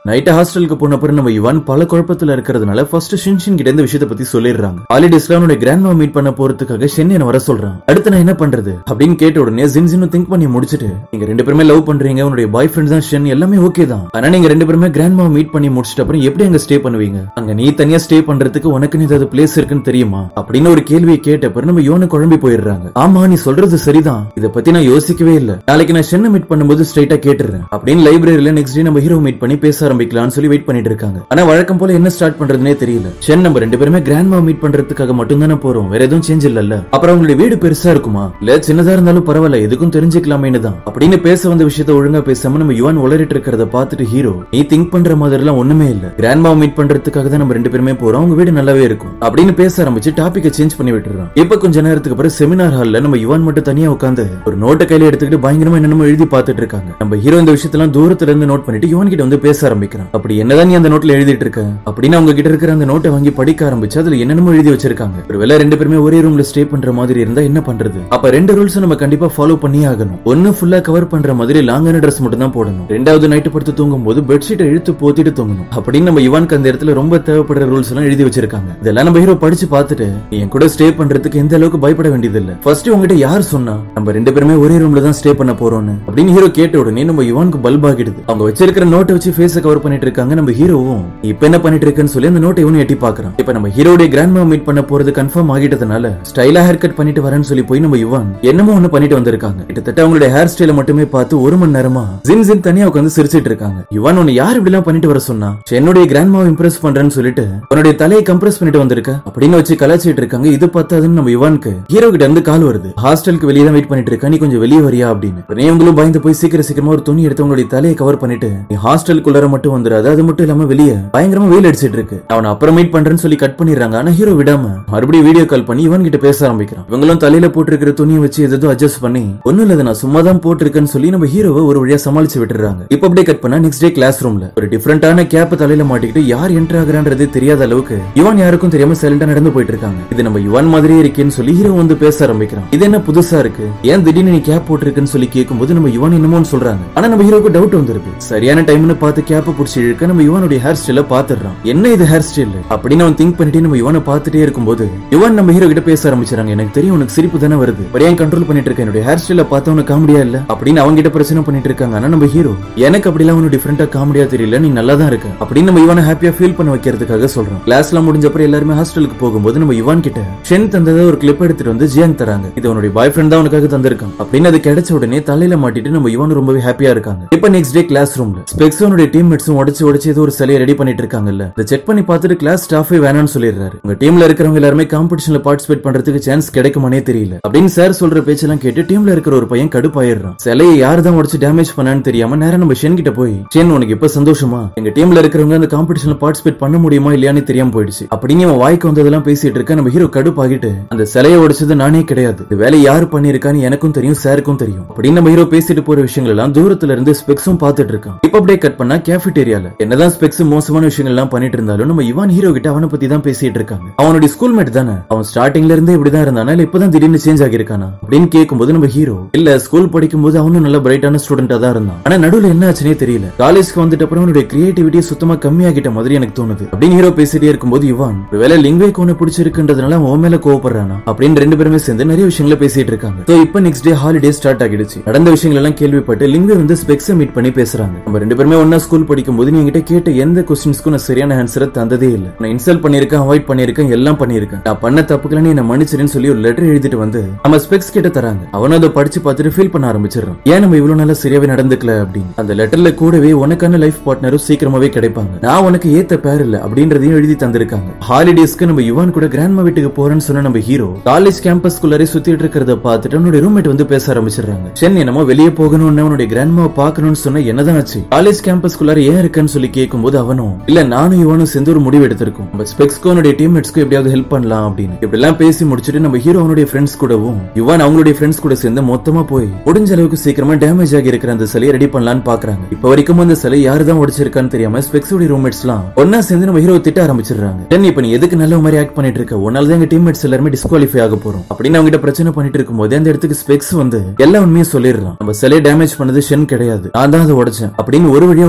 night ஹாஸ்டலுக்கு போன அப்புறம் நம்ம யுவான் பல குழப்பத்துல இருக்கிறதுனால ஃபர்ஸ்ட் ஷின்ஷின் கிட்ட இந்த விஷயத்தை பத்தி சொல்லிடுறாங்க ஹாலிடேஸ்ல அவனுடைய கிராண்ட் மீட் பண்ண போறதுக்காக ஷென் என்ன வர சொல்றான் அடுத்து நான் என்ன பண்றது அப்படின்னு கேட்ட உடனே ஜின்ஜினும் திங்க் பண்ணி முடிச்சிட்டு நீங்க ரெண்டு பேருமே லவ் பண்றீங்க உன்னுடைய பாய் ஃப்ரெண்ட் தான் ஷென் எல்லாமே ஓகே தான் ஆனா நீங்க ரெண்டு பேருமே கிராண்ட் மீட் பண்ணி முடிச்சிட்ட அப்புறம் எப்படி அங்க ஸ்டே பண்ணுவீங்க அங்க நீ தனியா ஸ்டே பண்றதுக்கு உனக்குன்னு ஏதாவது பிளேஸ் இருக்குன்னு தெரியுமா அப்படின்னு ஒரு கேள்வியை கேட்ட அப்புறம் நம்ம யோனு குழம்பி போயிடுறாங்க ஆமா நீ சொல்றது சரிதான் இத பத்தி நான் யோசிக்கவே இல்ல நாளைக்கு நான் ஷென்னை மீட் பண்ணும்போது ஸ்ட்ரைட்டா கேட்டுறேன் அப்படின்னு லைப்ரரியில நெக்ஸ்ட் டே நம்ம ஹீரோ மீட் பண்ணி பேச ஆரம்பிக்கலாம்னு சொல்லி வெயிட் பண்ணிட்டு இருக்காங்க ஆனா வழக்கம் போல என்ன ஸ்டார்ட் பண்றதுனே தெரியல ஷென் நம்ம ரெண்டு பேருமே கிராண்ட் மா மீட் பண்றதுக்காக மட்டும் தானே போறோம் வேற எதுவும் சேஞ்ச் இல்லல்ல அப்புறம் அவங்களுடைய வீடு பெருசா இருக்குமா இல்ல சின்னதா இருந்தாலும் பரவாயில்ல எதுக்கும் தெரிஞ்சுக்கலாமேன்னு தான் அப்படின்னு பேச வந்த விஷயத்த ஒழுங்கா பேசாம நம்ம யுவான் உளறிட்டு இருக்கிறத பார்த்துட்டு ஹீரோ நீ திங்க் பண்ற மாதிரி எல்லாம் ஒண்ணுமே இல்ல கிராண்ட் மா மீட் பண்றதுக்காக தான் நம்ம ரெண்டு பேருமே போறோம் அவங்க வீடு நல்லாவே இருக்கும் அப்படின்னு பேச ஆரம்பிச்சு டாபிக்கை சேஞ்ச் பண்ணி விட்டுறான் இப்ப கொஞ்ச நேரத்துக்கு அப்புறம் செமினார் ஹால்ல நம்ம யுவான் மட்டும் தனியா உட்காந்து ஒரு நோட்டை கையில எடுத்துக்கிட்டு பயங்கரமா என்னமோ எழுதி பார்த்துட்டு இருக்காங்க நம்ம ஹீரோ இந்த விஷயத்தெல்லாம் தூரத்துல இருந்து நோட் பண்ணிட்டு யுவான் கிட்ட வந்து பேச ஆரம்பிக்கிறான் அப்படி என்னதான் நீ அந்த நோட்ல எழுதிட்டு இருக்க அப்படின்னு அவங்க கிட்ட இருக்கிற அந்த நோட்டை வாங்கி படிக்க ஆரம்பிச்சு அதுல என்னென்னமோ எழுதி வச்சிருக்காங்க ஒருவேளை ரெண்டு பேருமே ஒரே ரூம்ல ஸ்டே பண்ற மாதிரி இருந்தா என்ன பண்றது அப்ப ரெண்டு ரூல்ஸ் நம்ம கண்டிப்பா ஃபாலோ பண்ணி ஆகணும் ஒன்னு ஃபுல்லா கவர் பண்ற மாதிரி லாங்கான ட்ரெஸ் மட்டும் தான் போடணும் ரெண்டாவது நைட்டு படுத்து தூங்கும் போது பெட்ஷீட்டை இழுத்து போத்திட்டு தூங்கணும் அப்படின்னு நம்ம இவானுக்கு அந்த இடத்துல ரொம்ப தேவைப்படுற ரூல்ஸ் எல்லாம் எழுதி வச்சிருக்காங்க இதெல்லாம் நம்ம ஹீரோ படிச்சு பார்த்துட்டு நீ என் கூட ஸ்டே பண்றதுக்கு எந்த அளவுக்கு பயப்பட வேண்டியது இல்ல ஃபர்ஸ்ட் உங்ககிட்ட யார் சொன்னா நம்ம ரெண்டு பேருமே ஒரே ரூம்ல தான் ஸ்டே பண்ண போறோம்னு அப்படின்னு ஹீரோ கேட்ட உடனே நம்ம இவானுக்கு பல்ப் ஆகிடுது அவங்க வச்சிருக்கிற நோட்டை வச்சு ஃபேஸ கவர் பண்ணிட்டு இருக்காங்க நம்ம ஹீரோவும் நீ இப்ப என்ன பண்ணிட்டு இருக்கேன்னு சொல்லி அந்த நோட்டை இவனும் எட்டி பாக்குறான் இப்ப நம்ம ஹீரோடைய கிராண்ட் மா மீட் பண்ண போறது கன்ஃபார்ம் ஆகிட்டதுனால ஸ்டைலா ஹேர் கட் பண்ணிட்டு வரேன்னு சொல்லி போய் நம்ம யுவான் என்னமோ ஒண்ணு பண்ணிட்டு வந்திருக்காங்க கிட்டத்தட்ட அவங்களுடைய ஹேர் ஸ்டைல மட்டுமே பார்த்து ஒரு மணி நேரமா ஜின் ஜின் தனியா உட்காந்து சிரிச்சிட்டு இருக்காங்க யுவான் உன்னை யார் இப்படி எல்லாம் பண்ணிட்டு வர சொன்னா என்னுடைய கிராண்ட் மாவை இம்ப்ரெஸ் பண்றேன்னு சொல்லிட்டு உன்னுடைய தலையை கம்ப்ரஸ் பண்ணிட்டு வந்திருக்க அப்படின்னு வச்சு கலாச்சிட்டு இருக்காங்க இது பார்த்தாதுன்னு நம்ம யுவானுக்கு ஹீரோ கிட்ட இருந்து கால் வருது ஹாஸ்டலுக்கு வெளியே தான் வெயிட் பண்ணிட்டு இருக்க நீ கொஞ்சம் வெளியே வரியா அப்படின்னு உடனே இவங்களும் பயந்து போய் சீக்கிரம் சீக்கிரமா ஒரு துணி எடுத்து உங்களுடைய தலையை கவர் பண்ணிட்டு நீ ஹாஸ்டலுக்குள்ளார மட்டும் வந்துடாது அது மட்டும் இல்லாம வெளியே பயங்கரமா வெயில் அடிச்சிட்டு இருக்கு அவனை அப்புறம் மீட் பண்றேன்னு சொல்லி கட் பண்ணிடுறாங்க ஆனா ஹீரோ விடாம மறுபடியும் வீடியோ கால் பண்ணி இவன் கிட்ட பேச ஆரம்பிக்கிறான் இவங்களும் தலையில போட்டிருக்கிற துணியை வச்சு எதோ அட்ஜஸ்ட் பண்ணி ஒண்ணும் இல்ல நான் சும்மா தான் போட்டிருக்கேன்னு சொல்லி நம்ம ஹீரோவை ஒரு வழியா சமாளிச்சு விட்டுறாங்க இப்ப அப்படியே கட் பண்ணா நெக்ஸ்ட் டே கிளாஸ் ரூம்ல ஒரு டிஃபரெண்டான கேப் தலையில மாட்டிக்கிட்டு யார் என்டர் ஆகுறான்றதே தெரியாத அளவுக்கு யுவான் யாருக்கும் தெரியாம சைலண்டா நடந்து போயிட்டு இருக்காங்க இது நம்ம யுவான் மாதிரியே இருக்கேன்னு சொல்லி ஹீரோ வந்து பேச ஆரம்பிக்கிறான் இது என்ன புதுசா இருக்கு ஏன் திடீர்னு நீ கேப் போட்டிருக்குன்னு சொல்லி கேட்கும்போது நம்ம யுவான் என்னமோன்னு சொல்றாங்க ஆனா நம்ம ஹீரோக்கு டவுட் வந்துருது சரியான டைம்னு பார்த்து கேப்ப புடிச்சு இழுக்க நம்ம யுவானுடைய ஹேர் ஸ்டைல பாத்துறான் என்ன இது ஹேர் ஸ்டைல் அப்படின்னு அவன் திங்க் பண்ணிட்டு நம்ம யுவானை பார்த்துட்டே இருக்கும்போது யுவான் நம்ம ஹீரோ கிட்ட பேச ஆரம்பிச்சாங்க எனக்கு தெரியும் உனக்கு சிரிப்பு தானே வருது பட் ஏன் கண்ட்ரோல் பண்ணிட்டு இருக்க என்னுடைய ஹேர் ஸ்டைல பார்த்து உனக்கு காமெடியா இல்ல அப்படின்னு அவங்க கிட்ட பிரச்சனை பண்ணிட்டு இருக்காங்க ஆனா நம்ம ஹீரோ எனக்கு அப்படிலாம் ஒன்னும் டிஃபரெண்டா காமெடியா தெரியல நீ நல்லா தான் இருக்க அப்படின்னு நம்ம யுவானை ஹாப்பியா ஃபீல் பண்ண வைக்கிறதுக்காக சொல்றோம் கிளாஸ்லாம் முடிஞ்ச அப்புறம் எல்லாருமே ஹாஸ்டலுக்கு போகும்போது நம்ம யுவான் கிட்ட ஷென் தந்ததை ஒரு கிளிப் எடுத்துட்டு வந்து ஜியாங் தராங்க இது உன்னுடைய பாய் ஃப்ரெண்ட் தான் உனக்காக தந்திருக்கான் அப்படின்னு அது கிடைச்ச உடனே தலையில மாட்டிட்டு நம்ம யுவான் ரொம்பவே ஹாப்பியா இருக்காங்க இப்ப நெக்ஸ்ட் டே கிளாஸ் ரூம்ல ஸ்பெக்ஸோனுடைய டீம்மேட்ஸும் உடச்சு உடச்சு ஏதோ ஒரு சிலையை ரெடி பண்ணிட்டு இருக்காங்கல்ல இதை செக் பண்ணி பார்த்துட்டு கிளாஸ் ஸ்டாஃபே வேணாம்னு சொல்லிடுறாரு உங்க டீம்ல இருக்கிறவங்க எல்லாருமே காம்படிஷன்ல பார்ட்டிசிபேட் பண்றதுக்கு சான்ஸ் கிடைக்குமானே தெரியல அப்படின்னு சார் சொல்ற பேச்செல்லாம் கேட்டு டீம்ல இருக்கிற ஒரு பையன் கடுப்பாயிடுறான் சிலையை யார் தான் உடச்சு டேமேஜ் பண்ணான்னு தெரியாம நேரம் நம்ம ஷென் கிட்ட போய் ஷென் உனக்கு இப்ப சந்தோஷமா எங்க டீம்ல இருக்கிறவங்க அந்த காம்படிஷன்ல பார்ட்டிசிபேட் பண்ண முடியுமா இல்லையான்னு தெரியாம போயிடுச்சு அப்படின்னு அவன் வாய்க்கு வந்ததெல்லாம் பேசிட்டு இருக்க நம்ம ஹீரோ கடுப்பாகிட்டு அந்த சிலையை உடைச்சது நானே கிடையாது இந்த வேலை யாரு பண்ணிருக்கான்னு எனக்கும் தெரியும் சாருக்கும் தெரியும் அப்படின்னு நம்ம ஹீரோ பேசிட்டு போற விஷயங்கள் எல்லாம் தூரத்துல இருந்து ஸ்பெக்ஸும் பார்த்துட்டு இருக்கான் இப்ப அப்படியே கட் பண்ணா கேஃபிடேரியால என்னதான் ஸ்பெக்ஸ் மோசமான விஷயங்கள் எல்லாம் பண்ணிட்டு இருந்தாலும் நம்ம இவான் ஹீரோ கிட்ட அவனை பத்தி தான் பேசிட்டு இருக்காங்க அவனுடைய ஸ்கூல் மேட் தானே அவன் ஸ்டார்டிங்ல இருந்தே இப்படிதான் இருந்தானா இல்ல இப்பதான் திடீர்னு சேஞ்ச் ஆகியிருக்கானா அப்படின்னு கேட்கும்போது நம்ம ஹீரோ இல்ல ஸ்கூல் படிக்கும் போது அவனும் நல்ல பிரைட்டான ஸ்டூடெண்டா தான் இருந்தான் ஆனா நடுவுல என்ன ஆச்சுனே தெரியல காலேஜ்க்கு வந்துட்ட அப்புறம் அவனுடைய கிரியேட்டிவிட்டி சுத்தமா கம்மியாகிட்ட மாதிரி எனக்கு தோணுது அப்படின்னு ஹீரோ பேசிட்டே இருக்கும்போது இவான் ஒருவேளை லிங்வேக் உன்னை பிடிச்சிருக்குன்றதுனால அவன் மேல கோவப்படுறானா அப்படின்னு ரெண்டு பேருமே சேர்ந்து நிறைய விஷயங்களை பேசிட்டு இருக்காங்க சோ இப்போ நெக்ஸ்ட் டே ஹாலிடே ஸ்டார்ட் ஆகிடுச்சு நடந்த விஷயங்கள் எல்லாம் கேள்விப்பட்டு லிங்வே வந்து ஸ்பெக்ஸ மீட் பண்ணி பேசுறாங்க நம்ம ரெண்டு பேருமே ஒன்னா ஸ்கூல் படிக்கும் போது நீ என்கிட்ட கேட்ட எந்த கொஸ்டின்ஸ்க்கும் நான் சரியான ஆன்சரை தந்ததே இல்ல நான் இன்சல்ட் பண்ணிருக்கேன் அவாய்ட் பண்ணிருக்கேன் எல்லாம் பண்ணிருக்கேன் நான் பண்ண தப்புக்களை நீ என்ன மன்னிச்சிருன்னு சொல்லி ஒரு லெட்டர் எழுதிட்டு வந்து நம்ம ஸ்பெக்ஸ் கிட்ட தராங்க அவனும் அதை படிச்சு பார்த்துட்டு ஃபீல் பண்ண ஆரம்பிச்சிடறான் ஏன் நம்ம இவ்வளவு நாளா சரியாவே நடந்துக்கல அப்படின்னு அந்த லெட்டர்ல கூடவே உனக்கான லைஃப் பார்ட்னரும் சீக்கிரமாவே கிடைப்பாங்க நான் உனக்கு ஏத்த பேர் இல்ல அப்படின்றதையும் எழுதி தந்திருக்காங்க ஹாலிடேஸ்க்கு நம்ம யுவான் கூட கிராண்ட்மா வீட்டுக்கு போறேன்னு சொன்ன நம்ம ஹீரோ காலேஜ் கேம்பஸ்குள்ளாரே சுத்திட்டு இருக்கிறத பார்த்துட்டு அவனுடைய ரூம்மேட் வந்து பேச ஆரம்பிச்சிடுறாங்க சென் என்னமோ வெளியே போகணும்னு அவனுடைய கிராண்ட்மாவை பார்க்கணும்னு சொன்ன என்னதான் ஆச்சு காலேஜ் கேம்பஸ்குள்ளார ஏன் இருக்கேன்னு சொல்லி கேட்கும்போது அவனும் இல்ல நானும் இவனும் சேர்ந்து ஒரு முடிவு எடுத்திருக்கோம் நம்ம ஸ்பெக்ஸ்க்கு அவனுடைய டீம்மேட்ஸ்க்கு எப்படியாவது ஹெல்ப் பண்ணலாம் அப்படின்னு இப்படி எல்லாம் பேசி முடிச்சுட்டு நம்ம ஹீரோ அவனுடைய ஃப்ரெண்ட்ஸ் கூடவும் யுவான் அவங்களுடைய ஃப்ரெண்ட்ஸ் கூட சேர்ந்து மொத்தமா போய் முடிஞ்ச அளவுக்கு சீக்கிரமா டேமேஜ் ஆகி இருக்கிற அந்த சிலையை ரெடி பண்ணலாம்னு பாக்குறாங்க இப்ப வரைக்கும் அந்த சிலை யாரு தான் உடைச்சிருக்கான்னு தெரியாம ஸ்பெக்ஸோட ரூம்மேட்ஸ் எல்லாம் ஒன்னா சேர்ந்து நம்ம ஹீரோ திட்ட ஆரம்பிச்சிடுறாங்க தென் இப்ப நீ எதுக்கு நல்ல மாதிரி ஆக்ட் பண்ணிட்டு இருக்க உன்னால தான் எங்க டீம்மேட்ஸ் எல்லாருமே டிஸ்குவாலிஃபை ஆக போறோம் அப்படின்னு அவங்க கிட்ட பிரச்சனை பண்ணிட்டு இருக்கும்போது அந்த இடத்துக்கு ஸ்பெக்ஸ் வந்து எல்லா உண்மையும் சொல்லிடுறான் நம்ம சிலையை டேமேஜ் பண்ணது ஷென் கிடையாது நான் தான் அதை உடைச்சேன் அப்படின்னு ஒரு வழியா உண்மையை ஒத்துக்க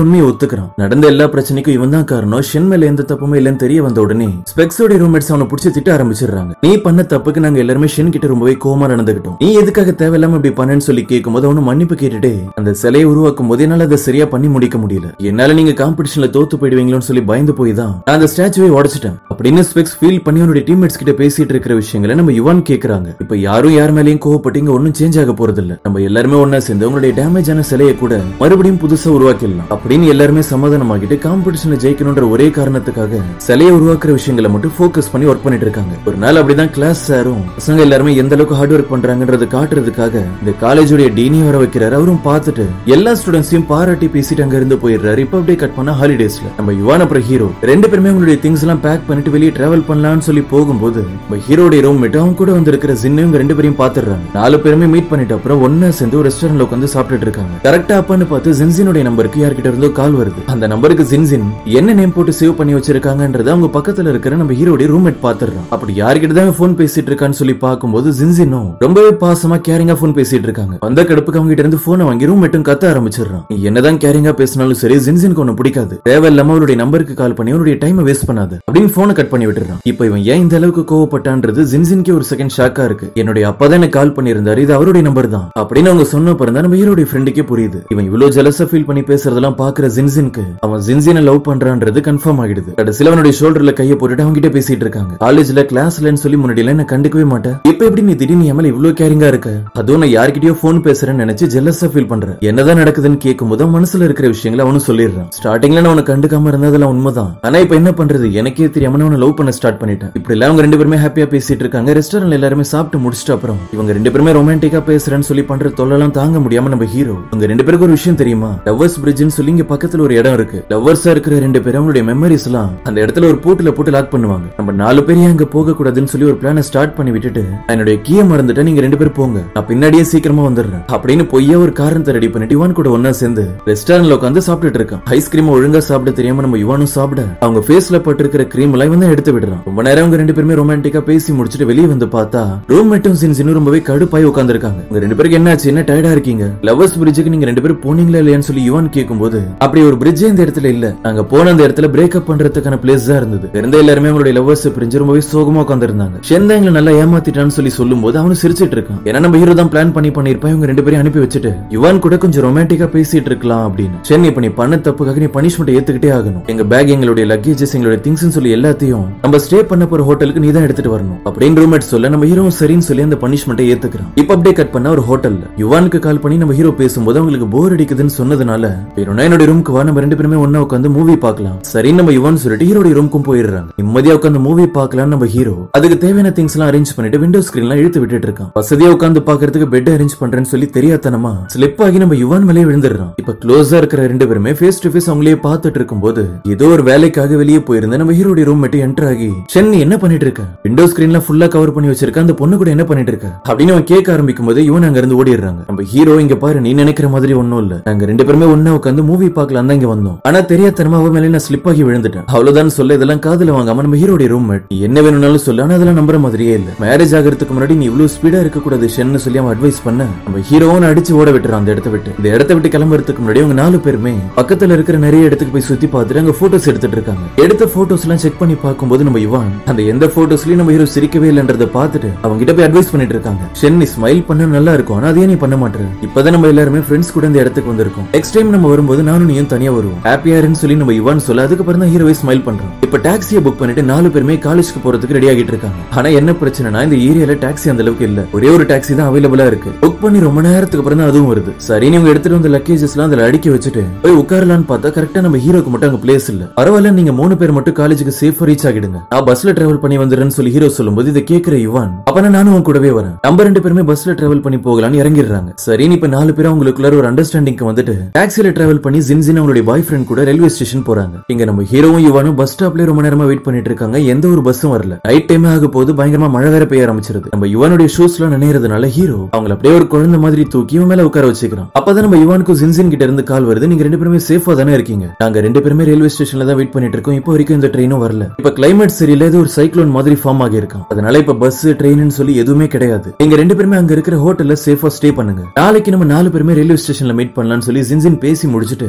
ஒத்துக்கிறான் நடந்த எல்லா பிரச்சனைக்கும் இவன் தான் காரணம் ஷென் மேல எந்த தப்புமே இல்லைன்னு தெரிய வந்த உடனே ஸ்பெக்ஸோட ரூம்மேட்ஸ் அவனை பிடிச்சி திட்ட ஆரம்பிச்சிடுறாங்க நீ பண்ண தப்புக்கு நாங்க எல்லாருமே ஷென் கிட்ட ரொம்பவே கோமா நடந்துகிட்டோம் நீ எதுக்காக தேவையில்லாம இப்படி பண்ணேன்னு சொல்லி கேட்கும்போது அவனு மன்னிப்பு கேட்டுட்டு அந்த சிலையை உருவாக்கும் போது என்னால அதை சரியா பண்ணி முடிக்க முடியல என்னால நீங்க காம்படிஷன்ல தோத்து போயிடுவீங்களோன்னு சொல்லி பயந்து போய் தான் நான் அந்த ஸ்டாச்சுவை உடைச்சிட்டேன் அப்படின்னு ஸ்பெக்ஸ் ஃபீல் பண்ணி அவனுடைய டீம்மேட்ஸ் கிட்ட பேசிட்டு இருக்கிற விஷயங்களை நம்ம யுவான் கேக்குறாங்க இப்ப யாரும் யார் மேலயும் கோவப்பட்டு இங்க ஒன்னும் சேஞ்ச் ஆக போறது இல்ல நம்ம எல்லாருமே ஒன்னா சேர்ந்து உங்களுடைய டேமேஜ் ஆன சிலையை கூட மறுபடியும் புதுசா உருவாக்கிடலாம் அப்படின்னு எல்லாருமே சமாதானமாகிட்டு காம்படிஷன்ல ஜெயிக்கணும்ன்ற ஒரே காரணத்துக்காக சிலையை உருவாக்குற விஷயங்களை மட்டும் ஃபோக்கஸ் பண்ணி ஒர்க் பண்ணிட்டு இருக்காங்க ஒரு நாள் அப்படிதான் கிளாஸ் சாரும் பசங்க எல்லாருமே எந்த அளவுக்கு ஹார்ட் ஒர்க் பண்றாங்கன்றத காட்டுறதுக்காக இந்த காலேஜோட டீனி வர வைக்கிறாரு அவரும் பார்த்துட்டு எல்லா ஸ்டூடெண்ட்ஸையும் பாராட்டி பேசிட்டு அங்க இருந்து போயிடுறாரு இப்ப அப்படியே கட் பண்ண ஹாலிடேஸ்ல நம்ம யுவான் அப்புறம் ஹீரோ ரெண்டு பேருமே உங்களுடைய திங்ஸ் எல்லாம் பேக் பண்ணிட்டு வெளியே டிராவல் பண்ணலாம்னு சொல்லி போகும்போது நம்ம ஹீரோடைய ரூம் மேட் அவங்க கூட வந்திருக்கிற ஜின்னு இவங்க ரெண்டு பேரையும் பாத்துறாங்க நாலு பேருமே மீட் பண்ணிட்ட அப்புறம் ஒன்னா சேர்ந்து ஒரு ரெஸ்டாரண்ட்ல உட்காந்து சாப்பிட்டுட்டு இருக்காங்க கரெக்டா அப்பான்னு பார்த்து ஜின்சினுடைய நம்பருக்கு யார்கிட்ட இருந்தோ கால் வருது அந்த நம்பருக்கு ஜின்சின் என்ன நேம் போட்டு சேவ் பண்ணி வச்சிருக்காங்கன்றது அவங்க பக்கத்துல இருக்கிற நம்ம ஹீரோடைய ரூம்மேட் பாத்துறான் அப்படி யார்கிட்ட தான் போன் பேசிட்டு இருக்கான்னு சொல்லி பார்க்கும்போது ஜின்சினும் ரொம்பவே பாசமா கேரிங்கா போன் பேசிட்டு இருக்காங்க அந்த கடுப்புக்கு அவங்க கிட்ட இருந்து போனை வாங்கி ரூம்மேட்டும் கத்த ஆரம்பிச்சிடுறான் நீ என்னதான் கேரிங்கா பேசினாலும் சரி ஜின்சினுக்கு ஒண்ணு பிடிக்காது தேவையில்லாம அவருடைய நம்பருக்கு கால் பண்ணி அவருடைய டைமை வேஸ்ட் பண்ணாது அப்படின்னு போனை கட் பண்ணி விட்டுறான் இப்போ இவன் ஏன் இந்த அளவுக்கு கோவப்பட்டான்றது ஜின்சின்கே ஒரு செகண்ட் ஷாக்கா இருக்கு என்னுடைய அப்பா தான் எனக்கு கால் பண்ணியிருந்தாரு இது அவருடைய நம்பர் தான் அப்படின்னு அவங்க சொன்ன பிறந்தா நம்ம ஹீரோடைய ஃப்ரெண்டுக்கே புரியுது இவன் இவ்வளவு ஜெலஸா ஃபீல் பண்ணி பேசுறதெல்லாம் பாக்குற ஜின்சின்க்கு அவன் ஜின்சினை லவ் பண்றான்றது கன்ஃபார்ம் ஆகிடுது கடைசியில அவனுடைய ஷோல்டர்ல கையை போட்டுட்டு அவங்க கிட்ட பேசிட்டு இருக்காங்க காலேஜ்ல கிளாஸ்லன்னு சொல்லி முன்னாடி எல்லாம் என்ன கண்டுக்கவே மாட்டேன் இப்ப எப்படி நீ திடீர்னு என் மேல இவ்வளவு கேரிங்கா இருக்க அதுவும் நான் யார்கிட்டயோ போன் பேசுறேன்னு நினைச்சு ஜெலஸா ஃபீல் பண்றேன் என்னதான் நடக்குதுன்னு கேட்கும்போது அவன் மனசுல இருக்கிற விஷயங்களை அவனும் சொல்லிடுறான் ஸ்டார்டிங்ல நான் அவனை கண்டுக்காம இருந்ததெல்லாம் உண்மைதான் ஆனா இப்ப என்ன பண்றது எனக்கே தெரியாம நான் அவனை லவ் பண்ண ஸ்டார்ட் பண்ணிட்டேன் இப்படி எல்லாம் அவங்க ரெண்டு பேருமே ஹாப்பியா பேசிட்டு இருக்காங்க ரெஸ்டாரண்ட்ல எல்லாருமே சாப்பிட்டு முடிச்சிட்ட அப்புறம் இவங்க ரெண்டு பேருமே ரொமான்டிக்கா பேசுறேன்னு சொல்லி பண்ற தொல்லலாம் தாங்க முடியாம நம்ம ஹீரோ உங்க ரெண்டு பேருக்கு ஒரு விஷயம் தெரியுமா லவ்வர்ஸ் பிரிட்ஜ்னு சொல்லி இங்க பக்கத்துல ஒரு இடம் இருக்கு லவ்வர்ஸா இருக்கிற ரெண்டு பேரும் அவங்களுடைய மெமரிஸ் எல்லாம் அந்த இடத்துல ஒரு பூட்டுல போட்டு லாக் பண்ணுவாங்க நம்ம நாலு பேர் ஏன் அங்க போக கூடாதுன்னு சொல்லி ஒரு பிளான ஸ்டார்ட் பண்ணி விட்டுட்டு நான் என்னுடைய கீயை மறந்துட்டேன் நீங்க ரெண்டு பேரும் போங்க நான் பின்னாடியே சீக்கிரமா வந்துடுறேன் அப்படின்னு பொய்யா ஒரு காரணத்தை ரெடி பண்ணிட்டு இவான் கூட ஒன்னா சேர்ந்து ரெஸ்டாரண்ட்ல உட்காந்து சாப்பிட்டுட்டு இருக்கான் ஐஸ்கிரீம் ஒழுங்கா சாப்பிட தெரியாம நம்ம இவானும் சாப்பிட அவங்க ஃபேஸ்ல பட்டிருக்கிற கிரீம் எல்லாம் இவன் தான் எடுத்து விடுறான் ரொம்ப நேரம் அவங்க ரெண்டு பேருமே ரொமான்டிக்கா பேசி முடிச்சுட்டு வெளியே வந்து பார்த்தா ரூம் மட்டும் சின்சினும் ரொம்பவே கடுப்பாய் உட்காந்துருக்காங்க உங்க ரெண்டு பேருக்கு என்னாச்சு என்ன டயர்டா இருக்கீங்க லவர்ஸ் பிரிட்ஜுக்கு நீங்க ரெண்டு பேரும் போனீங்களா இல்லையான்னு சொல்லி யுவான் கேட்கும்போது அப்படி ஒரு பிரிட்ஜ் இந்த இடத்துல இல்ல நாங்க போன அந்த இடத்துல பிரேக்கப் பண்றதுக்கான பிளேஸ் தான் இருந்தது இருந்த எல்லாருமே அவங்களுடைய லவர்ஸ் பிரிஞ்சு ரொம்பவே சோகமா உட்காந்துருந்தாங்க ஷென் தான் எங்களை நல்லா ஏமாத்திட்டான்னு சொல்லி சொல்லும் போது அவனு சிரிச்சிட்டு இருக்கான் ஏன்னா நம்ம ஹீரோ தான் பிளான் பண்ணி பண்ணிருப்பான் இவங்க ரெண்டு பேரும் அனுப்பி வச்சுட்டு யுவான் கூட கொஞ்சம் ரொமான்டிக்கா பேசிட்டு இருக்கலாம் அப்படின்னு ஷென் இப்ப நீ பண்ண தப்புக்காக நீ பனிஷ்மெண்ட் ஏத்துக்கிட்டே ஆகணும் எங்க பேக் எங்களுடைய லக்கேஜஸ் எங்களுடைய திங்ஸ் சொல்லி எல்லாத்தையும் நம்ம ஸ்டே பண்ண போற ஹோட்டலுக்கு நீ தான் எடுத்துட்டு வரணும் அப்படின்னு ரூம்மேட் சொல்ல நம்ம ஹீரோ சரின்னு சொல்லி அந்த பனிஷ்மெண்ட்டை ஏத்துக்கிறான் இப்ப அப்படியே கட் பண்ண ஒரு ஹோட்டல்ல யுவானுக்கு கால் பண்ணி நம்ம ஹீரோ பேசும்போது அவங்களுக்கு போர் அடிக்குதுன்னு சொன்னதுனால வேணும்னா என்னோட ரூமுக்கு வா நம்ம ரெண்டு பேருமே ஒண்ணா உட்காந்து மூவி பார்க்கலாம் சரின்னு நம்ம யுவான் சொல்லிட்டு ஹீரோட ரூமுக்கும் போயிடுறாங்க நிம்மதியா உட்காந்து மூவி பார்க்கலாம் நம்ம ஹீரோ அதுக்கு தேவையான திங்ஸ் எல்லாம் அரேஞ்ச் பண்ணிட்டு விண்டோ ஸ்கிரீன் எல்லாம் இழுத்து விட்டுட்டு இருக்கான் வசதியா உட்காந்து பாக்குறதுக்கு பெட் அரேஞ்ச் பண்றேன்னு சொல்லி தெரியாதனமா ஸ்லிப் ஆகி நம்ம யுவான் மேலே விழுந்துடுறான் இப்ப க்ளோஸா இருக்கிற ரெண்டு பேருமே ஃபேஸ் டு ஃபேஸ் அவங்களே பார்த்துட்டு இருக்கும்போது ஏதோ ஒரு வேலைக்காக வெளியே போயிருந்த நம்ம ஹீரோட ரூம் மட்டும் என்டர் ஆகி சென் நீ என்ன பண்ணிட்டு இருக்க விண்டோ ஸ்கிரீன்ல ஃபுல்லா கவர் பண்ணி வச்சிருக்க அந்த பொண்ணு கூட என்ன பண்ணிட்டு இருக்க அப்படின்னு அவன் கேட்க ஆரம்பிக்கும் போது இவன் அங்க இருந்து ஓடிடுறாங்க நம்ம ஹீரோ இங்க பாரு நீ நினைக்கிற மாதிரி ஒண்ணும் இல்ல நாங்க ரெண்டு பேருமே ஒண்ணா உட்காந்து மூவி பார்க்கலாம் தான் இங்க வந்தோம் ஆனா தெரியாதனமா அவன் மேலே நான் ஸ்லிப் ஆகி விழுந்துட்டேன் அவ்வளவுதான் சொல்ல இதெல்லாம் காதுல வாங்காம நம்ம ஹீரோட ரூம் நீ என்ன வேணும்னாலும் சொல்லு ஆனா அதெல்லாம் நம்புற மாதிரியே இல்ல மேரேஜ் ஆகிறதுக்கு முன்னாடி நீ இவ்வளவு ஸ்பீடா இருக்க கூடாது ஷென்னு சொல்லி அவன் அட்வைஸ் பண்ண நம்ம ஹீரோவும் அடிச்சு ஓட விட்டுறான் அந்த இடத்த விட்டு இந்த இடத்த விட்டு கிளம்புறதுக்கு முன்னாடி அவங்க நாலு பேருமே பக்கத்துல இருக்கிற நிறைய இடத்துக்கு போய் சுத்தி பார்த்துட்டு அங்க போட்டோஸ் எடுத்துட்டு இருக்காங்க எடுத்த போட்டோஸ் எல்லாம் செக் பண்ணி பார்க்கும்போது நம்ம இவான் அந்த எந்த போட்டோஸ்லயும் நம்ம ஹீரோ சிரிக்கவே இல்லைன்றத பார்த்துட்டு அவங்க கிட்ட போய் அட்வைஸ் பண்ணிட்டு இருக்காங்க ஷென் நீ ஸ்மைல் பண்ண நல்லா இருக்கும் ஆனா அதே நீ பண்ண மாட்டேற இப்பதான் நம்ம எல்லாருமே ஃப்ரெண்ட்ஸ் கூட இந்த இடத்துக்கு வந்திருக்கோம் நெக்ஸ்ட் டைம் நம்ம வரும்போது நானும் நீயும் தனியா வருவோம் ஹாப்பியா இருன்னு சொல்லி நம்ம இவான் சொல்ல அதுக்கப்புறம் தான் ஹீரோவை ஸ்மைல் பண்றோம் இப்ப டாக்ஸியை புக் பண்ணிட்டு நாலு பேருமே காலேஜ்க்கு போறதுக்கு ரெடி ஆகிட்டு இருக்காங்க ஆனா என்ன பிரச்சனைனா இந்த ஏரியால டாக்ஸி அந்த அளவுக்கு இல்ல ஒரே ஒரு டாக்ஸி தான் அவைலபிளா இருக்கு புக் பண்ணி ரொம்ப நேரத்துக்கு அப்புறம் தான் அதுவும் வருது சரி நீங்க எடுத்துட்டு வந்த லக்கேஜஸ் எல்லாம் அதுல அடுக்கி வச்சுட்டு போய் உட்காரலான்னு பார்த்தா கரெக்டா நம்ம ஹீரோக்கு மட்டும் அங்க பிளேஸ் இல்ல பரவாயில்ல நீங்க மூணு பேர் மட்டும் காலேஜுக்கு சேஃபா ரீச் ஆகிடுங்க நான் பஸ்ல டிராவல் பண்ணி வந்துடுறேன்னு சொல்லி ஹீரோ சொல்லும்போது இதை கேட்கிற யுவான் அப்ப நானும் உன் கூடவே வரேன் நம்ம ரெண்டு பேருமே பஸ்ல டிராவல் பண்ணி போகலாம்னு இறங்கிடுறாங்க சரி இப்ப நாலு பேரும் அவங்களுக்குள்ள ஒரு அண்டர்ஸ்டாண்டிங்க்கு வந்துட்டு டாக்ஸில டிராவல் பண்ணி ஜின்ஜின் அவங்களுடைய பாய் ஃப்ரெண்ட் கூட ரயில்வே ஸ்டேஷன் போறாங்க இங்க நம்ம ஹீரோவும் யுவானும் பஸ் ஸ்டாப்ல ரொம்ப நேரமா வெயிட் பண்ணிட்டு இருக்காங்க எந்த ஒரு பஸ்ஸும் வரல நைட் டைம் ஆக போது பயங்கரமா மழை வேற பெய்ய ஆரம்பிச்சிருது நம்ம யுவானுடைய ஷூஸ் எல்லாம் நினைறதுனால ஹீரோ அவங்கள அப்படியே ஒரு குழந்தை மாதிரி தூக்கி இவன் மேல உட்கார வச்சுக்கிறான் அப்பதான் நம்ம யுவானுக்கும் ஜின்ஜின் கிட்ட இருந்து கால் வருது நீங்க ரெண்டு பேருமே சேஃபா தானே இருக்கீங்க நாங்க ரெண்டு பேருமே ரயில்வே ஸ்டேஷன்ல தான் வெயிட் பண்ணிட்டு இருக்கோம் இப்போ வரைக்கும் இந்த ட்ரெயினும் வரல இப்ப கிளைமேட் சரியில்லை இது ஒரு சைக்ளோன் மாதிரி ஃபார்ம் ஆகி இருக்கான் அதனால இப்ப பஸ் ட்ரெயின் சொல்லி எதுவுமே கிடையாது நீங்க ரெண்டு பேருமே அங்க இருக்கிற ஹோட்டல்ல சேஃபா ஸ்டே பண்ணுங்க நாளைக்கு நம்ம நாலு பேருமே ரயில்வே ஸ்டேஷன்ல மீட் பண்ணலாம்னு சொல்லி ஜின்ஜின் பேசி முடிச்சுட்டு போனை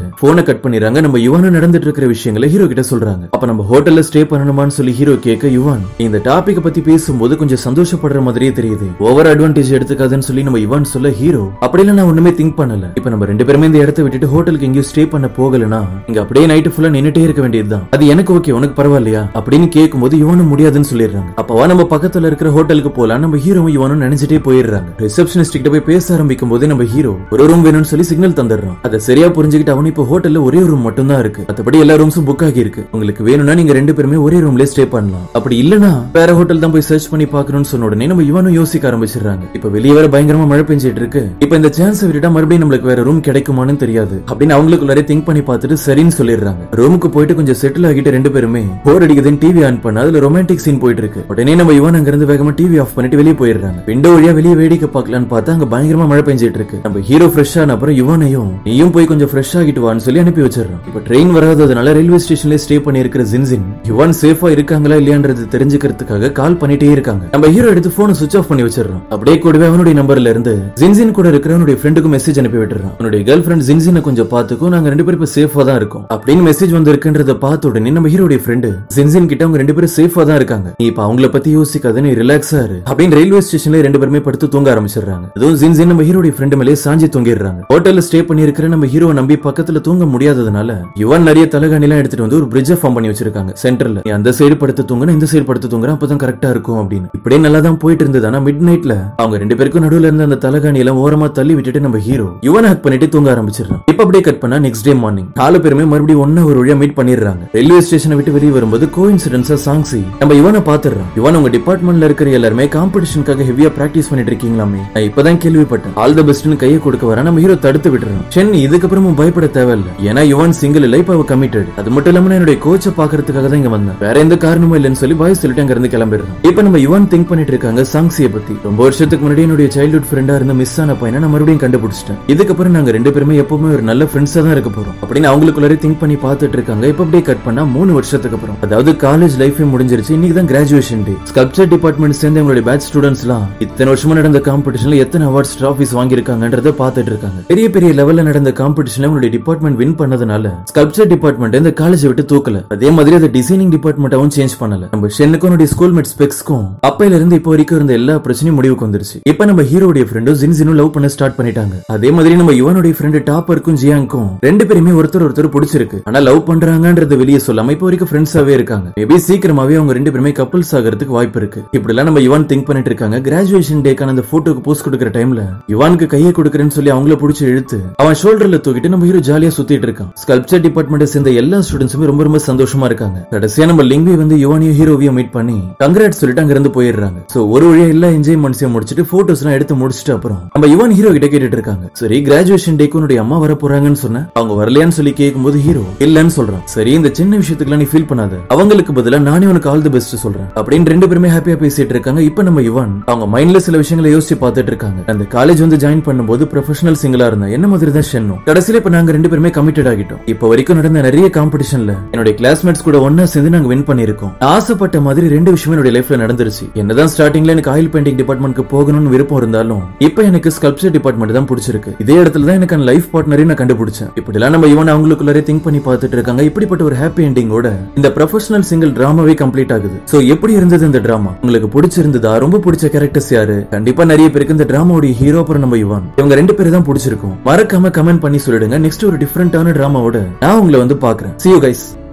கட் பண்ணிடுறாங்க நம்ம யுவானும் நடந்துட்டு இருக்கிற விஷயங்களை ஹீரோ கிட்ட சொல்றாங்க அப்ப நம்ம ஹோட்டல்ல ஸ்டே பண்ணணுமான்னு சொல்லி ஹீரோ கேட்க யுவான் "நீ இந்த டாபிக் பத்தி பேசும்போது கொஞ்சம் சந்தோஷப்படுற மாதிரியே தெரியுது ஓவர் அட்வான்டேஜ் எடுத்துக்காதுன்னு சொல்லி நம்ம யுவான் சொல்ல ஹீரோ அப்படிலாம் நான் ஒண்ணுமே திங்க் பண்ணல இப்ப நம்ம ரெண்டு பேருமே இந்த இடத்த விட்டுட்டு ஹோட்டலுக்கு எங்கேயும் ஸ்டே பண்ண போகலனா இங்க அப்படியே நைட்டு ஃபுல்லா நின்னுட்டே இருக்க வேண்டியதுதான் அது எனக்கு ஓகே உனக்கு பரவாயில்லையா அப்படின்னு கேட்கும்போது யுவானும் முடியாதுன்னு சொல்லிடுறாங்க அப்பவா நம்ம பக்கத்துல இருக்கிற ஹோட்டலுக்கு போலாம் நம்ம ஹீரோவும் யுவானும் நினைச்சிட்டே போயிடுறாங்க ரிசப்ஷனிஸ்ட் கிட்ட போய் பேச ஆரம்பிக்கும் போது நம்ம ஹீரோ ஒரு ரூம் வேணும்னு சொல்லி சிக்னல் தந்துடுறான் அதை சரியா புரிஞ்சுக்கிட்டு அவன் இப்போ ஹோட்டல்ல ஒரே ரூம் மட்டும் தான் இருக்கு மத்தபடி எல்லா ரூம்ஸும் புக் ஆகி இருக்கு உங்களுக்கு வேணும்னா நீங்க ரெண்டு பேருமே ஒரே ரூம்ல ஸ்டே பண்ணலாம் அப்படி இல்லனா வேற ஹோட்டல் தான் போய் சர்ச் பண்ணி பார்க்கணும்னு சொன்ன உடனே நம்ம இவனும் யோசிக்க ஆரம்பிச்சிடுறாங்க இப்ப வெளியே வேற பயங்கரமா மழை பெஞ்சிட்டு இருக்கு இப்ப இந்த சான்ஸ் விட்டுட்டா மறுபடியும் நம்மளுக்கு வேற ரூம் கிடைக்குமான்னு தெரியாது அப்படின்னு அவங்களுக்குள்ளாரே திங்க் பண்ணி பார்த்துட்டு சரின்னு சொல்லிடுறாங்க ரூமுக்கு போயிட்டு கொஞ்சம் செட்டில் ஆகிட்டு ரெண்டு பேருமே போர் அடிக்குதுன்னு டிவி ஆன் பண்ண அதுல ரொமான்டிக் சீன் போயிட்டு இருக்கு உடனே நம்ம இவன் அங்க இருந்து வேகமா டிவி ஆஃப் பண்ணிட்டு வெளியே போயிடுறாங்க விண்டோ வழியா வெளியே வேடிக்கை பார்க்கலான்னு பார்த்தா அங்க பயங்கரமா மழை பெஞ்சிட்டு இருக்கு நம்ம ஹீரோ ஃப்ரெஷ் ஆன அப்புறம் யுவனையும் நீயும் போய் கொஞ்சம் ஃப்ரெஷ் ஆகிட்டு வான்னு சொல்லி அனுப்பி வச்சிடறோம் இப்ப ட்ரெயின் வராததுனால ரயில்வே ஸ்டேஷன்ல ஸ்டே பண்ணி இருக்கிற ஜின்ஜின் யுவான் சேஃபா இருக்காங்களா இல்லையான்றது தெரிஞ்சுக்கிறதுக்காக கால் பண்ணிட்டே இருக்காங்க நம்ம ஹீரோ எடுத்து போனை சுவிச் ஆஃப் பண்ணி வச்சிடறோம் அப்படியே கூடவே அவனுடைய நம்பர்ல இருந்து ஜின்ஜின் கூட இருக்கிற அவனுடைய ஃப்ரெண்டுக்கு மெசேஜ் அனுப்பி விட்டுறான் அவனுடைய கேர்ள் ஃப்ரெண்ட் ஜின்ஜினை கொஞ்சம் பார்த்துக்கும் நாங்க ரெண்டு பேரும் இப்ப சேஃபா தான் இருக்கோம் அப்படின்னு மெசேஜ் வந்து இருக்குன்றத பார்த்த உடனே நம்ம ஹீரோடைய ஃப்ரெண்டு ஜின்ஜின் கிட்ட அவங்க ரெண்டு பேரும் சேஃபா தான் இருக்காங்க நீ இப்ப அவங்கள பத்தி யோசிக்காத நீ ரிலாக்ஸா இரு அப்படின்னு ரயில்வே ஸ்டேஷன்ல ரெண்டு பேருமே படுத்து தூங்க ஆரம்பிச்சிடுறாங்க அதுவும் ஜின்ஜின் நம்ம ஹீரோடைய ஃப்ரெண்டு மேலே சாஞ்சி தூங்கிடுறாங்க ஹோட்டல்ல ஸ்டே பண்ணி இருக்கிற நம்ம ஹீரோவை நம்பி பக்கத்துல தூங்க முடியாததுனால யுவன் நிறைய தலகாணி எல்லாம் எடுத்துட்டு வந்து ஒரு பிரிட்ஜ் ஃபார்ம் பண்ணி வச்சிருக்காங்க சென்டர்ல நீ அந்த சைடு படுத்து தூங்குன இந்த சைடு படுத்து தூங்குற அப்பதான் கரெக்டா இருக்கும் அப்படின்னு இப்படியே நல்லா தான் போயிட்டு இருந்தது ஆனா மிட் நைட்ல அவங்க ரெண்டு பேருக்கும் நடுவுல இருந்த அந்த தலகாணி எல்லாம் ஓரமா தள்ளி விட்டுட்டு நம்ம ஹீரோ யுவன் ஹக் பண்ணிட்டு தூங்க ஆரம்பிச்சிடறான் இப்ப அப்படியே கட் பண்ணா நெக்ஸ்ட் டே மார்னிங் நாலு பேருமே மறுபடியும் ஒண்ணா ஒரு வழியா மீட் பண்ணிடுறாங்க ரயில்வே ஸ்டேஷனை விட்டு வெளியே வரும்போது கோ இன்சிடென்ஸா சாங்ஸி நம்ம இவனை பாத்துறோம் இவன் உங்க டிபார்ட்மெண்ட்ல இருக்கிற எல்லாருமே காம்படிஷனுக்காக ஹெவியா பிராக்டிஸ் பண்ணிட்டு இருக்கீங்களாமே நான் இப்பதான் கேள்விப்பட்டேன் ஆல் த பெஸ்ட்னு கையை கொடுக்க வர நம்ம ஹீரோ தடுத்து விட்டுறோம் சென் இதுக்கப்புறமும் பயப்பட தேவையில்ல ஏன்னா யுவன் சிங்கிள் இல்ல இப்ப அவ கமிட்டட் அது மட்டும் இல்லாம நான் என்னுடைய கோச்சை பாக்குறதுக்காக தான் இங்க வந்தேன் வேற எந்த காரணமும் இல்லைன்னு சொல்லி பாய் சொல்லிட்டு அங்க இருந்து கிளம்பிடுறோம் இப்ப நம்ம யுவன் திங்க் பண்ணிட்டு இருக்காங்க சாங்ஸிய பத்தி ரொம்ப வருஷத்துக்கு முன்னாடி என்னுடைய சைல்ட்ஹுட் ஃப்ரெண்டா இருந்த மிஸ் ஆன பையனை நான் மறுபடியும் கண்டுபிடிச்சிட்டேன் இதுக்கப்புறம் நாங்க ரெண்டு பேருமே எப்பவுமே ஒரு நல்ல ஃப்ரெண்ட்ஸா தான் இருக்க போறோம் அப்படின்னு அவங்களுக்குள்ளாரே திங்க் பண்ணி பார்த்துட்டு இருக்காங்க இப்ப அப்படியே கட் பண்ணா மூணு வருஷத்துக்கு அப்புறம் அதாவது காலேஜ் லைஃபே முடிஞ்சிருச்சு இன்னைக்கு தான் கிராஜுவேஷன் டே ஸ்கல்ப்சர் டிபார்ட்மெண்ட் சேர்ந்த எங்களுடைய பேட்ச் ஸ்டூடெண்ட்ஸ் எல்லாம் இத்தனை வருஷமா நடந்த காம்படிஷன்ல எத்தனை அவார்ட்ஸ் டிராஃபிஸ் வாங்கியிருக்காங்கன்றத பார்த்துட்டு இருக்காங்க பெரிய பெரிய லெவல்ல நடந்த காம்படிஷன்ல உங்களுடைய டிபார்ட்மெண்ட் வின் பண்ணதுனால ஸ்கல்ப்சர் டிபார்ட்மெண்ட் இந்த காலேஜ் விட்டு தூக்கல அதே மாதிரி அதை டிசைனிங் டிபார்ட்மெண்ட்டாவும் சேஞ்ச் பண்ணல நம்ம ஷென்னுக்கும் அவனுடைய ஸ்கூல் மேட் ஸ்பெக்ஸ்க்கும் அப்பையில இருந்து இப்போ வரைக்கும் இருந்த எல்லா பிரச்சனையும் முடிவுக்கு வந்துருச்சு இப்ப நம்ம ஹீரோடைய ஃப்ரெண்டும் ஜின்ஜினும் லவ் பண்ண ஸ்டார்ட் பண்ணிட்டாங்க அதே மாதிரி நம்ம யுவனுடைய ஃப்ரெண்டு டாப்பருக்கும் ஜியாங்க்கும் ரெண்டு பேருமே ஒருத்தர் ஒருத்தர் பிடிச்சிருக்கு ஆனா லவ் பண்றாங்கன்றது வெளியே சொல்லாம இப்போ வரைக்கும் ஃப்ரெண்ட்ஸாவே இருக்காங்க மேபி சீக்கிரமாவே அவங்க ரெண்டு பேருமே கப்பல்ஸ் ஆகிறதுக்கு வாய்ப்பு இருக்கு இப்படி எல்லாம் நம்ம யுவான் திங்க் பண்ணிட்டு இருக்காங்க கிராஜுவேஷன் டேக்கான அந்த போட்டோக்கு போஸ்ட் கொடுக்குற டைம்ல யுவானுக்கு கையை கொடுக்குறேன்னு சொல்லி அவங்கள பிடிச்சி இழுத்து அவன் ஷோல்டர்ல தூக்கிட்டு நம்ம ஹீரோ ஜாலியா சுத்திட்டு இருக்கான் ஸ்கல்ப்சர் டிபார்ட்மெண்ட் சேர்ந்த எல்லா ஸ்டூடெண்ட்ஸுமே ரொம்ப ரொம்ப சந்தோஷமா இருக்காங்க கடைசியா நம்ம லிங்கி வந்து யுவானியும் ஹீரோவையும் மீட் பண்ணி கங்கராட் சொல்லிட்டு அங்க இருந்து போயிடுறாங்க சோ ஒரு வழியா எல்லா என்ஜாய்மெண்ட்ஸையும் முடிச்சிட்டு போட்டோஸ் எல்லாம் எடுத்து முடிச்சிட்டு அப்புறம் நம்ம யுவான் ஹீரோ கிட்ட கேட்டுட்டு இருக்காங்க சரி கிராஜுவேஷன் டேக்கு உன்னுடைய அம்மா வர போறாங்கன்னு சொன்ன அவங்க வரலையான்னு சொல்லி கேட்கும்போது ஹீரோ இல்லன்னு சொல்றான் சரி இந்த சின்ன விஷயத்துக்குலாம் நீ ஃபீல் பண்ணாத அவங்களுக்கு பதிலா நானே உனக்கு ஆல் தி பெஸ்ட் சொல்றேன் அப்படின்னு ரெண்டு பேருமே ஹாப்பியா பேசிட்டு இருக்காங்க இப்ப நம்ம யுவான் அவங்க மைண்ட்ல சில விஷயங்களை யோசிச்சு பார்த்துட்டு இருக்காங்க அந்த காலேஜ் வந்து ஜாயின் பண்ணும்போது ப்ரொஃபஷனல் சிங்கிளா இருந்தேன் என்ன மாதிரி தான் ஷென்னும் கடைசியில இப்ப நாங்க ரெண்டு பேருமே கமிட்டட் ஆகிட்டோம் இப்ப வரைக்கும் நடந்த நிறைய காம்படிஷன்ல என்னுடைய கிளாஸ்மேட்ஸ் கூட ஒன்னா சேர்ந்து நாங்க வின் பண்ணிருக்கோம் நான் ஆசைப்பட்ட மாதிரி ரெண்டு விஷயம் என்னுடைய லைஃப்ல நடந்துருச்சு என்னதான் ஸ்டார்டிங்ல எனக்கு ஆயில் பெயிண்டிங் டிபார்ட்மெண்ட்க்கு போகணும்னு விருப்பம் இருந்தாலும் இப்ப எனக்கு ஸ்கல்ப்சர் டிபார்ட்மெண்ட் தான் பிடிச்சிருக்கு இதே இடத்துல தான் எனக்கு லைஃப் பார்ட்னரையும் நான் கண்டுபிடிச்சேன் இப்படிலாம் நம்ம இவன் அவங்களுக்குள்ளாரே திங்க் பண்ணி பார்த்துட்டு இருக்காங்க இப்படிப்பட்ட ஒரு ஹாப்பி எண்டிங்கோட இந்த ப்ரொஃபஷனல் சிங்கிள் டிராமாவே கம்ப்ளீட் ஆகுது சோ எப்படி இருந்தது இந்த டிராமா உங்களுக்கு பிடிச்சிருந்ததா ரொம்ப பிடிச்ச கேரக்டர்ஸ் யாரு கண்டிப்பா நிறைய பேருக்கு இந்த டிராமாவுடைய ஹீரோ அப்புறம் நம்ம இவன் இவங்க ரெண்டு பேரும் தான் பிடிச்சிருக்கும் மறக்காம கமெண்ட் பண்ணி சொல்லிடுங்க நெக்ஸ்ட் ஒரு டிஃப்ரெண்டான டிராமாவோட நான் உங்களை வந்து பாக்குறேன் see you guys